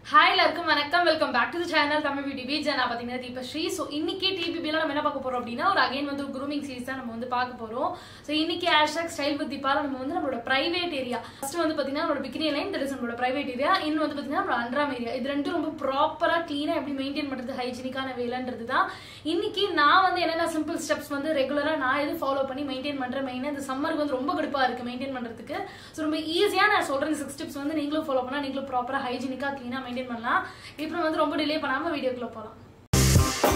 Hi எல்லாருக்கும் வணக்கம் welcome back to the channel Tamil beauty beach நான் பார்த்தீங்கன்னா தீபஸ்ரீ ஸோ இன்னைக்கு டிபிபியில் நம்ம என்ன பார்க்க போறோம் அப்படின்னா ஒரு அகைன் வந்து குரூமிங் சீரிஸ் தான் நம்ம வந்து பார்க்க போறோம் ஸோ இன்னைக்கு ஹேஷ்டாக் ஸ்டைல் வித் தீபால நம்ம வந்து நம்மளோட பிரைவேட் ஏரியா ஃபர்ஸ்ட் வந்து பார்த்தீங்கன்னா நம்மளோட பிகினி லைன் தட் இஸ் நம்மளோட பிரைவேட் ஏரியா இன்னும் வந்து பார்த்தீங்கன்னா நம்மளோட அண்ட்ராம் ஏரியா இது ரெண்டும் ரொம்ப ப்ராப்பராக க்ளீனாக எப்படி மெயின்டைன் பண்ணுறது ஹைஜீனிக்கான வேலைன்றது தான் இன்னைக்கு நான் வந்து என்னென்ன சிம்பிள் ஸ்டெப்ஸ் வந்து ரெகுலராக நான் எது ஃபாலோ பண்ணி மெயின்டைன் பண்ணுறேன் மெயினாக இந்த சம்மருக்கு வந்து ரொம்ப கடுப்பாக இருக்குது மெயின்டைன் பண்ணுறதுக்கு ஸோ ரொம்ப ஈஸியாக நான் சொல்கிற இந்த சிக்ஸ் டிப்ஸ் வந்து நீங்களும் ஃபாலோ பண்ணால் நீங்களும் ப்ராப்பராக ஹைஜீனிக்காக க்ளீனாக மெயின்டைன் பண்ணலாம் இப்போ வந்து ரொம்ப டிலே பண்ணாமல் வீடியோக்குள்ளே போகலாம்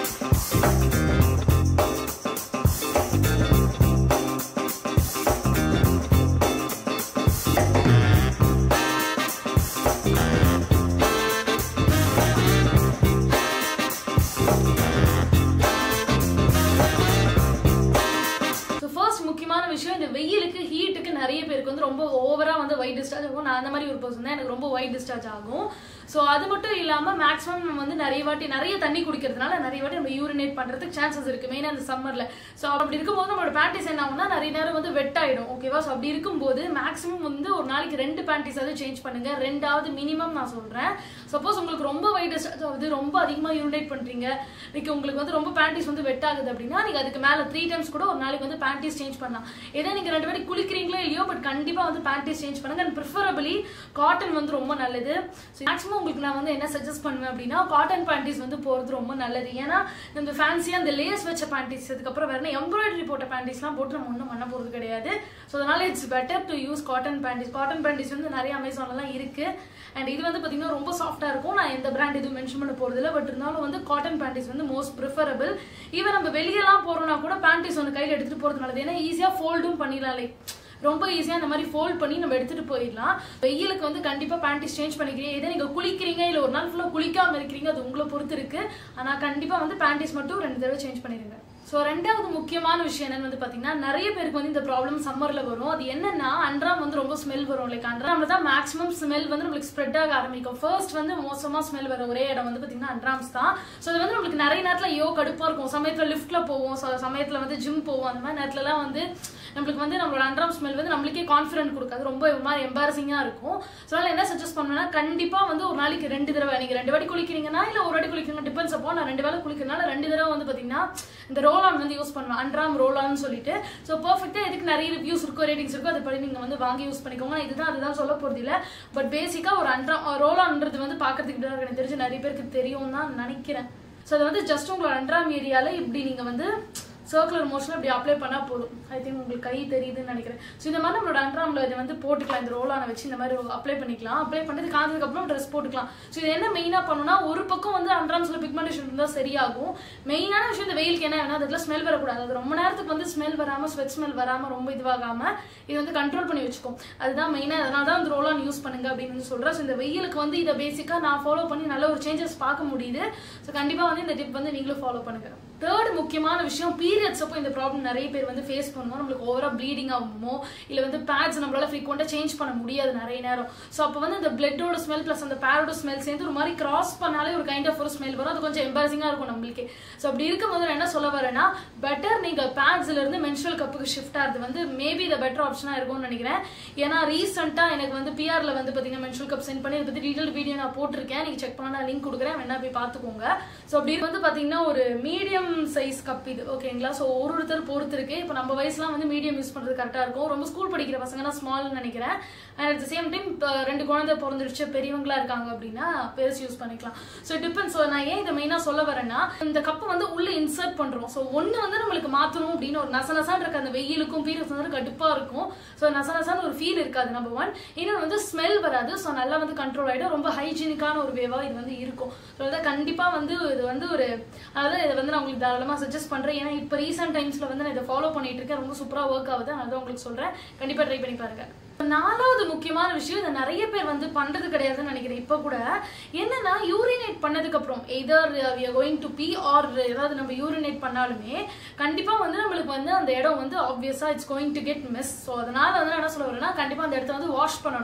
ஸோ ஃபர்ஸ்ட் முக்கியமான விஷயம் இந்த வெயிலுக்கு ஹீட்டுக்கு நிறைய பேருக்கு வந்து ரொம்ப ஓவரா வந்து ஒயிட் டிஸ்சார்ஜ் ஆகும் நான் அந்த மாதிரி ஒரு பர்சன் தான் எனக்கு ரொம்ப ஒயிட் டிஸ்சார்ஜ் ஆகும் ஸோ அது மட்டும் இல்லாமல் மேக்ஸிமம் நம்ம வந்து நிறைய வாட்டி நிறைய தண்ணி குடிக்கிறதுனால நிறைய வாட்டி நம்ம யூரினேட் பண்ணுறதுக்கு சான்சஸ் இருக்கு மெயினாக அந்த சம்மரில் ஸோ அப்படி இருக்கும்போது நம்மளோட பேண்டிஸ் என்ன ஆகும்னா நிறைய நேரம் வந்து வெட் ஆயிடும் ஓகேவா ஸோ அப்படி இருக்கும்போது மேக்ஸிமம் வந்து ஒரு நாளைக்கு ரெண்டு பேண்டிஸாவது சேஞ்ச் பண்ணுங்க ரெண்டாவது மினிமம் நான் சொல்கிறேன் சப்போஸ் உங்களுக்கு ரொம்ப ஒயிட் டிஸ்சார்ஜ் ஆகுது ரொம்ப அதிகமாக யூரினேட் பண்ணுறீங்க இன்னைக்கு உங்களுக்கு வந்து ரொம்ப பேண்டிஸ் வந்து வெட் ஆகுது அப்படின்னா நீங்கள் அதுக்கு மேலே த்ரீ டைம்ஸ் கூட ஒரு நாளைக்கு வந்து பேண்டிஸ் சேஞ்ச் பண்ணலாம் ஏதோ நீங்கள் ரெண்டு பேரும் குளிக்கிறீங்களோ இல்லையோ பட் கண்டிப்பாக வந்து பேண்டிஸ் சேஞ்ச் பண்ணுங்க அண்ட் ப்ரிஃபரபிளி காட்டன் வந்து ரொம்ப நல்லது ஸோ மேக்ஸிமம் உங்களுக்கு நான் வந்து என்ன சஜஸ்ட் பண்ணுவேன் அப்படின்னா காட்டன் பேண்டிஸ் வந்து போகிறது ரொம்ப நல்லது ஏன்னா இந்த ஃபேன்சியாக அந்த லேஸ் வச்ச பேண்டிஸ் அதுக்கப்புறம் வேற எம்ப்ராய்டரி போட்ட பேண்டிஸ்லாம் போட்டு நம்ம ஒன்றும் பண்ண போகிறது கிடையாது ஸோ அதனால it's better to use cotton panties cotton panties வந்து நிறைய அமேசான்லாம் இருக்கு அண்ட் இது வந்து பார்த்தீங்கன்னா ரொம்ப சாஃப்டாக இருக்கும் நான் எந்த பிராண்ட் எதுவும் மென்ஷன் பண்ண போகிறது இல்லை பட் இருந்தாலும் வந்து காட்டன் பேண்டிஸ் வந்து மோஸ்ட் ப்ரிஃபரபிள் ஈவன் நம்ம வெளியெல்லாம் போகிறோம்னா கூட பேண்டிஸ் வந்து கையில் எடுத்துகிட்டு போகிறது நல்லது ஏன்னா ஈஸியாக ஃபோல்டும் பண்ணிடலாம் லைக் ரொம்ப ஈஸியாக இந்த மாதிரி ஃபோல்ட் பண்ணி நம்ம எடுத்துகிட்டு போயிடலாம் வெயிலுக்கு வந்து கண்டிப்பாக பேண்டிஸ் சேஞ்ச் பண்ணிக்கிறீங்க இதே நீங்கள் குளிக்கிறீங்க இல்லை ஒரு நாள் ஃபுல்லாக குளிக்காமல் இருக்கிறீங்க அது உங்களை பொறுத்து இருக்கு ஆனால் கண்டிப்பாக வந்து பேண்டிஸ் மட்டும் ரெண்டு தடவை சேஞ்ச் பண்ணிடுங்க ஸோ ரெண்டாவது முக்கியமான விஷயம் என்னன்னு வந்து பார்த்தீங்கன்னா நிறைய பேருக்கு வந்து இந்த ப்ராப்ளம் சம்மரில் வரும் அது என்னன்னா அன்றாம் வந்து ரொம்ப ஸ்மெல் வரும் லைக் அன்றாம்ல தான் மேக்ஸிமம் ஸ்மெல் வந்து நம்மளுக்கு ஸ்ப்ரெட் ஆக ஆரம்பிக்கும் ஃபர்ஸ்ட் வந்து மோசமாக ஸ்மெல் வர ஒரே இடம் வந்து பார்த்தீங்கன்னா அன்றாம்ஸ் தான் ஸோ அது வந்து நம்மளுக்கு நிறைய நேரத்தில் ஐயோ கடுப்பாக இருக்கும் சமயத்தில் லிஃப்ட்டில் போவோம் ஸோ சமயத்தில் வந்து ஜிம் போவோம் அந்த மாதிரி நேரத்துலலாம் வந்து நம்மளுக்கு வந்து நம்மளோட அன்றாம் ஸ்மெல் வந்து நம்மளுக்கே கான்ஃபிடென்ட் கொடுக்காது ரொம்ப ஒரு மாதிரி எம்பாரசிங்காக இருக்கும் ஸோ அதனால என்ன சஜஸ்ட் பண்ணுவேன்னா கண்டிப்பாக வந்து ஒரு நாளைக்கு ரெண்டு தடவை நீங்கள் ரெண்டு வாட்டி குளிக்கிறீங்கன்னா இல்லை ஒரு வாட்டி குளிக்கிறீங்க டிபெண்ட்ஸ் அப்போ நான் ரெண்டு வேளை குளிக்கிறனால ரெண்டு தடவை வந்து பார்த்தீங்கன்னா இந்த ரோல் ஆன் வந்து யூஸ் பண்ணுவேன் அன்றாம் ரோல் ஆன் சொல்லிட்டு ஸோ பர்ஃபெக்டாக எதுக்கு நிறைய ரிவ்யூஸ் இருக்கோ ரேட்டிங்ஸ் இருக்கோ அதை படி நீங்கள் வந்து வாங்கி யூஸ் பண்ணிக்கோங்க நான் இதுதான் அதுதான் சொல்ல போகிறது இல்லை பட் பேசிக்காக ஒரு அன்றாம் ரோல் ஆன்றது வந்து பார்க்கறதுக்கு இப்படி தான் இருக்கு. எனக்கு தெரிஞ்சு நிறைய பேருக்கு தெரியும் தான் நினைக்கிறேன் ஸோ அது வந்து ஜஸ்ட் உங்களோட அன்றாம் ஏரியாவில் இப்படி நீங்கள் வந்து சர்க்குலர் மோஷன் அப்படி அப்ளை பண்ணா போதும் ஐ திங்க் உங்களுக்கு கை தெரியுதுன்னு நினைக்கிறேன் ஸோ இந்த மாதிரி நம்மளோட அன்றாம்ல இதை வந்து போட்டுக்கலாம் இந்த ரோலான வச்சு இந்த மாதிரி அப்ளை பண்ணிக்கலாம் அப்ளை பண்ணது காஞ்சதுக்கு அப்புறம் ட்ரெஸ் போட்டுக்கலாம் ஸோ இது என்ன மெயினாக பண்ணணும்னா ஒரு பக்கம் வந்து அன்றாம்ஸ்ல பிக்மெண்டேஷன் இருந்தால் சரியாகும் மெயினான விஷயம் இந்த வெயிலுக்கு என்ன வேணும் அதுல ஸ்மெல் வரக்கூடாது அது ரொம்ப நேரத்துக்கு வந்து ஸ்மெல் வராம ஸ்வெட் ஸ்மெல் வராம ரொம்ப இதுவாகாம இது வந்து கண்ட்ரோல் பண்ணி வச்சுக்கும் அதுதான் மெயினாக அதனால தான் இந்த ரோலான் யூஸ் பண்ணுங்க அப்படின்னு வந்து சொல்றேன் ஸோ இந்த வெயிலுக்கு வந்து இதை பேசிக்காக நான் ஃபாலோ பண்ணி நல்ல ஒரு சேஞ்சஸ் பார்க்க முடியுது ஸோ கண்டிப்பாக வந்து இந்த டிப் வந்து நீங்களும் ஃபாலோ பண்ணுங்க தேர்ட் முக்கியமான விஷயம் பீரியட்ஸ் அப்போ இந்த ப்ராப்ளம் நிறைய பேர் வந்து ஃபேஸ் பண்ணுவோம் நம்மளுக்கு ஓவரா ப்ளீடிங் ஆகுமோ இல்லை வந்து பேட்ஸ் நம்மளால ஃப்ரீக்வெண்ட்டாக சேஞ்ச் பண்ண முடியாது நிறைய நேரம் ஸோ அப்போ வந்து அந்த பிளட்டோட ஸ்மெல் ப்ளஸ் அந்த பேரோட ஸ்மெல் சேர்ந்து ஒரு மாதிரி கிராஸ் பண்ணாலே ஒரு கைண்ட் ஆஃப் ஒரு ஸ்மெல் வரும் அது கொஞ்சம் எம்பாரசிங்காக இருக்கும் நம்மளுக்கு ஸோ அப்படி இருக்கும்போது நான் என்ன சொல்ல வரேன்னா பெட்டர் நீங்கள் பேட்ஸ்ல இருந்து மென்சுரல் கப்புக்கு ஷிஃப்ட் ஆகிறது வந்து மேபி இதை பெட்டர் ஆப்ஷனாக இருக்கும்னு நினைக்கிறேன் ஏன்னா ரீசெண்டாக எனக்கு வந்து பிஆர்ல வந்து பார்த்தீங்கன்னா மென்சுரல் கப் சென்ட் பண்ணி இதை பற்றி டீட்டெயில் வீடியோ நான் போட்டிருக்கேன் நீங்கள் செக் பண்ணா நான் லிங்க் கொடுக்குறேன் வேணா போய் பார்த்துக்கோங்க ஸோ அப்படி வந்து பார்த்தீங்கன்னா ஒரு மீடியம் சைஸ் கப் இது ஓகேங்களா ஸோ ஒரு ஒருத்தர் பொறுத்து இருக்கு இப்போ நம்ம வயசுலாம் வந்து மீடியம் யூஸ் பண்ணுறது கரெக்டாக இருக்கும் ரொம்ப ஸ்கூல் படிக்கிற பசங்கன்னா ஸ்மால்னு நினைக்கிறேன் and at the same time இப்போ ரெண்டு குழந்தை பிறந்துருச்சு பெரியவங்களா இருக்காங்க அப்படின்னா பெருசு யூஸ் பண்ணிக்கலாம் ஸோ டிபெண்ட்ஸ் ஸோ நான் ஏன் இதை மெயினாக சொல்ல வரேன்னா இந்த கப்பை வந்து உள்ள இன்சர்ட் பண்ணுறோம் ஸோ ஒன்று வந்து நம்மளுக்கு மாற்றணும் அப்படின்னு ஒரு நச நசான் இருக்க அந்த வெயிலுக்கும் பீரியட்ஸ் வந்து கடுப்பாக இருக்கும் ஸோ நச நசான்னு ஒரு ஃபீல் இருக்காது நம்பர் ஒன் இன்னொன்று வந்து ஸ்மெல் வராது ஸோ நல்லா வந்து கண்ட்ரோல் ஆகிடும் ரொம்ப ஹைஜீனிக்கான ஒரு வேவாக இது வந்து இருக்கும் ஸோ அதை கண்டிப்பாக வந்து இது வந்து ஒரு அதாவது இதை வந்து நான் உங்களுக்கு தாராளமாக சஜஸ்ட் பண்ணுறேன் ஏன்னா இப்போ ரீசெண்ட் டைம்ஸில் வந்து நான் இதை ஃபாலோ பண்ணிட்டு இருக்கேன் ரொம்ப சூப்பராக ஒர்க் ஆகுது அதான் உங்களுக்கு சொல்கிறேன் கண்டிப்பாக ட்ரை பண்ணி பாருங்க நாலாவது முக்கியமான விஷயம் இதை நிறைய பேர் வந்து பண்றது கிடையாதுன்னு நினைக்கிறேன் இப்போ கூட என்னன்னா யூரினேட் பண்ணதுக்கு அப்புறம் either we are going to pee or ஏதாவது நம்ம யூரினேட் பண்ணாலுமே கண்டிப்பா வந்து நம்மளுக்கு வந்து அந்த இடம் வந்து ஆப்வியஸா it's going to get miss so அதனால வந்து நான் என்ன சொல்ல வரேன்னா கண்டிப்பா அந்த இடத்த வந்து வாஷ் பண்ணணும்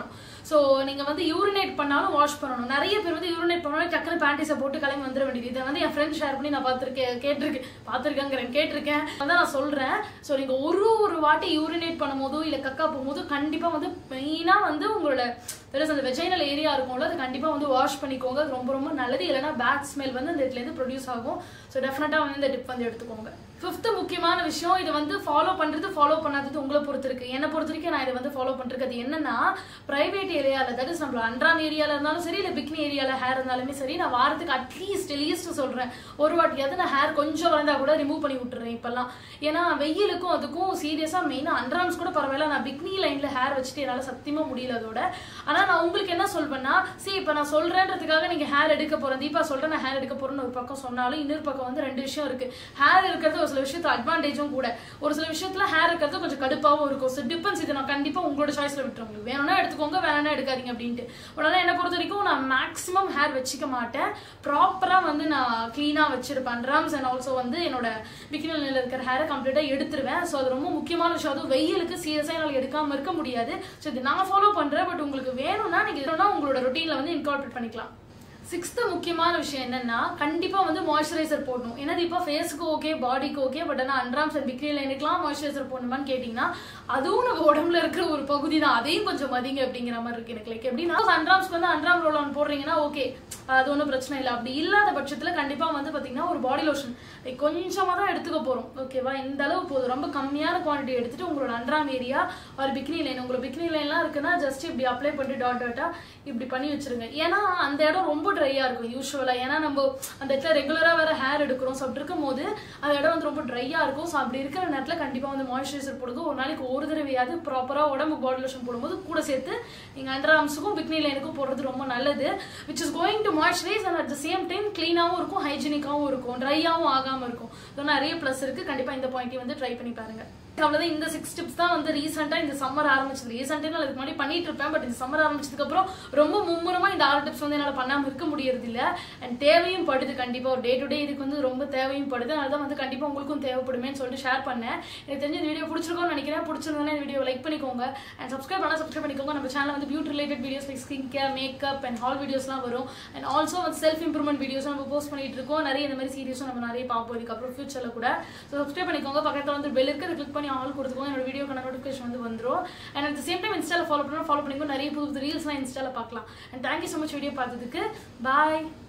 ஸோ நீங்க வந்து யூரினேட் பண்ணாலும் வாஷ் பண்ணணும் நிறைய பேர் வந்து யூரினேட் பண்ணாலும் டக்குனு பேண்டிஸை போட்டு கிளம்பி வந்துட வேண்டியது இதை வந்து என் ஃப்ரெண்ட் ஷேர் பண்ணி நான் பார்த்துருக்கேன் கேட்டிருக்கேன் பார்த்துருக்கேங்கிறேன் கேட்டிருக்கேன் அதான் நான் சொல்றேன் ஸோ நீங்க ஒரு ஒரு வாட்டி யூரினேட் பண்ணும்போதோ இல்ல கக்கா போகும்போதோ கண்டிப்பா வந்து மெயினா வந்து உங்களோட பெருசு அந்த வெஜைனல் ஏரியா இருக்கும்ல அது கண்டிப்பா வந்து வாஷ் பண்ணிக்கோங்க அது ரொம்ப ரொம்ப நல்லது இல்லைன்னா பேட் ஸ்மெல் வந்து அந்த இடத்துல இருந்து ப்ரொடியூஸ் ஆகும் ஸோ டெஃபினட்டா வந்து இந்த டிப் வந்து எடுத்துக்கோங்க ஃபிஃப்த் முக்கியமான விஷயம் இது வந்து ஃபாலோ பண்றது ஃபாலோ பண்ணாதது உங்களை பொறுத்து இருக்கு என்னை பொறுத்த வரைக்கும் நான் இதை வந்து ஃபாலோ பண்றது அது என்னன்னா பிரைவேட் ஏரியால தட் இஸ் நம்ம அன்றாம் ஏரியால இருந்தாலும் சரி இல்ல பிக்னி ஏரியால ஹேர் இருந்தாலுமே சரி நான் வாரத்துக்கு அட்லீஸ்ட் லீஸ்ட் சொல்றேன் ஒரு வாட்டியாவது நான் ஹேர் கொஞ்சம் வளர்ந்தா கூட ரிமூவ் பண்ணி விட்டுறேன் இப்பெல்லாம் ஏன்னா வெயிலுக்கும் அதுக்கும் சீரியஸா மெயினா அன்றாம்ஸ் கூட பரவாயில்ல நான் பிக்னி லைன்ல ஹேர் வச்சுட்டு என்னால சத்தியமா முடியல அதோட ஆனா நான் உங்களுக்கு என்ன சொல்வேன்னா சரி இப்ப நான் சொல்றேன்றதுக்காக நீங்க ஹேர் எடுக்க போறேன் தீபா சொல்றேன் நான் ஹேர் எடுக்க போறேன்னு ஒரு பக்கம் சொன்னாலும் இன்னொரு பக்கம் வந்து ரெண்டு விஷயம் இருக்கு ஹேர் இருக்கிறது ஒரு சில விஷயத்துல அட்வான்டேஜும் கூட ஒரு சில விஷயத்துல ஹேர் இருக்கிறது கொஞ்சம் கடுப்பாவும் இருக்கும் ஸோ டிஃபரன்ஸ் இது நான் கண்டிப்பா உங்களோட சாய்ஸ்ல விட்டுறேன் உங்களுக்கு வேணும்னா எடுத்துக்கோங்க வேணா எடுக்காதீங்க அப்படின்ட்டு உடனே என்ன பொறுத்த வரைக்கும் நான் மேக்ஸிமம் ஹேர் வச்சுக்க மாட்டேன் ப்ராப்பரா வந்து நான் க்ளீனா வச்சிருப்பேன் ட்ரம்ஸ் அண்ட் ஆல்சோ வந்து என்னோட பிகினில் இருக்கிற ஹேரை கம்ப்ளீட்டா எடுத்துருவேன் ஸோ அது ரொம்ப முக்கியமான விஷயம் அதுவும் வெயிலுக்கு சீரியஸா என்னால் எடுக்காம இருக்க முடியாது ஸோ இது நான் ஃபாலோ பண்றேன் பட் உங்களுக்கு வேணும்னா நீங்க இதெல்லாம் உங்களோட ரொட்டீன்ல வந்து இன்கார்பரேட் பண்ணிக்கலாம் சிக்ஸ்த்து முக்கியமான விஷயம் என்னன்னா கண்டிப்பா வந்து மாய்ஸ்சரைசர் போடணும் ஏன்னா இப்போ ஃபேஸுக்கு ஓகே பாடிக்கு ஓகே பட் ஆனால் அண்ட்ராம்ஸ் அண்ட் பிக்னி லைனுக்குலாம் மாய்ஸ்சரைசர் போடணுமான்னு கேட்டிங்கன்னா அதுவும் நம்ம உடம்புல இருக்கிற ஒரு பகுதி தான் அதையும் கொஞ்சம் மதிங்க அப்படிங்கிற மாதிரி இருக்கு எனக்கு லைக் எப்படின்னா அண்ட்ராம்ஸ்க்கு வந்து அண்ட்ராம் ரோல் ஆன் போடுறீங்கன்னா ஓகே அது ஒன்றும் பிரச்சனை இல்லை அப்படி இல்லாத பட்சத்தில் கண்டிப்பாக வந்து பார்த்தீங்கன்னா ஒரு பாடி லோஷன் லைக் கொஞ்சமாக தான் எடுத்துக்க போகிறோம் ஓகேவா இந்த அளவு போதும் ரொம்ப கம்மியான குவான்டிட்டி எடுத்துட்டு உங்களோட அண்ட்ராம் ஏரியா ஒரு பிக்னி லைன் உங்களுக்கு பிக்னி லைன்லாம் இருக்குன்னா ஜஸ்ட் இப்படி அப்ளை பண்ணிட்டு டாட் டாட்டா இப்படி பண்ணி வச்சிருங்க ஏன்னா அந்த இடம் ரொம்ப ட்ரையாக இருக்கும் யூஸ்வலாக ஏன்னா நம்ம அந்த இடத்துல ரெகுலராக வேற ஹேர் எடுக்கிறோம் ஸோ அப்படி இருக்கும்போது அந்த இடம் வந்து ரொம்ப ட்ரையாக இருக்கும் ஸோ அப்படி இருக்கிற நேரத்தில் கண்டிப்பாக வந்து மாய்ஸ்சரைசர் போடுங்க ஒரு நாளைக்கு ஒரு தடவையாவது ப்ராப்பராக உடம்பு பாடி லோஷன் போடும்போது கூட சேர்த்து நீங்கள் அண்டர் ஆர்ம்ஸுக்கும் பிக்னி லைனுக்கும் போடுறது ரொம்ப நல்லது which is going to moisturise and at the same time க்ளீனாகவும் இருக்கும் ஹைஜீனிக்காகவும் இருக்கும் ட்ரையாகவும் ஆகாமல் இருக்கும் ஸோ நிறைய ப்ளஸ் இருக்குது கண்டிப்பாக இந்த பாயிண்ட்டையும் வந்து ட்ரை பண்ணி பாருங்க அவ்வளவுதான் இந்த சிக்ஸ் டிப்ஸ் தான் வந்து ரீசெண்டா இந்த சம்மர் ஆரம்பிச்சது ரீசெண்டாக நான் இதுக்கு முன்னாடி பண்ணிட்டு இருப்பேன் பட் இந்த சம்மர் ஆரம்பிச்சதுக்கு அப்புறம் ரொம்ப மும்முரமா இந்த ஆறு டிப்ஸ் வந்து என்னால பண்ணாம இருக்க முடியறது இல்ல அண்ட் தேவையும் படுது கண்டிப்பா ஒரு டே டு டே இதுக்கு வந்து ரொம்ப தேவையும் படுது அதனால வந்து கண்டிப்பா உங்களுக்கும் தேவைப்படுமேன்னு சொல்லிட்டு ஷேர் பண்ணேன் எனக்கு தெரிஞ்ச இந்த வீடியோ பிடிச்சிருக்கோம்னு நினைக்கிறேன் பிடிச்சிருந்தா இந்த வீடியோ லைக் பண்ணிக்கோங்க அண்ட் சப்ஸ்கிரைப் பண்ணா சப்ஸ்கிரைப் பண்ணிக்கோங்க நம்ம சேனல் வந்து beauty related videos like skin care makeup and haul வீடியோஸ்லாம் வரும் அண்ட் ஆல்சோ வந்து செல்ஃப் இம்ப்ரூவ்மெண்ட் வீடியோஸ் நம்ம போஸ்ட் பண்ணிட்டு இருக்கோம் நிறைய இந்த மாதிரி சீரிஸும் நம்ம நிறைய பார்ப்போம் இதுக்கப்புறம் ஃபியூச்சர்ல கூட ஸோ சப்ஸ்கிரைப் பண்ணிக்கோங்க பக்கத்தில் வந்து பெல் இருக்கு அதை கிளிக் பண்ணி ஆல் கொடுத்துக்கோங்க என்னோட வீடியோக்கான நோட்டிஃபிகேஷன் வந்து வந்துரும் அண்ட் அட் சேம் டைம் இன்ஸ்டால ஃபாலோ பண்ணணும் ஃபாலோ பண்ணிக்கோ நிறைய புது புது ரீல்ஸ்லாம் இன்ஸ்டால பார்க்கலாம் and thank you so much video பார்த்ததுக்கு பாய்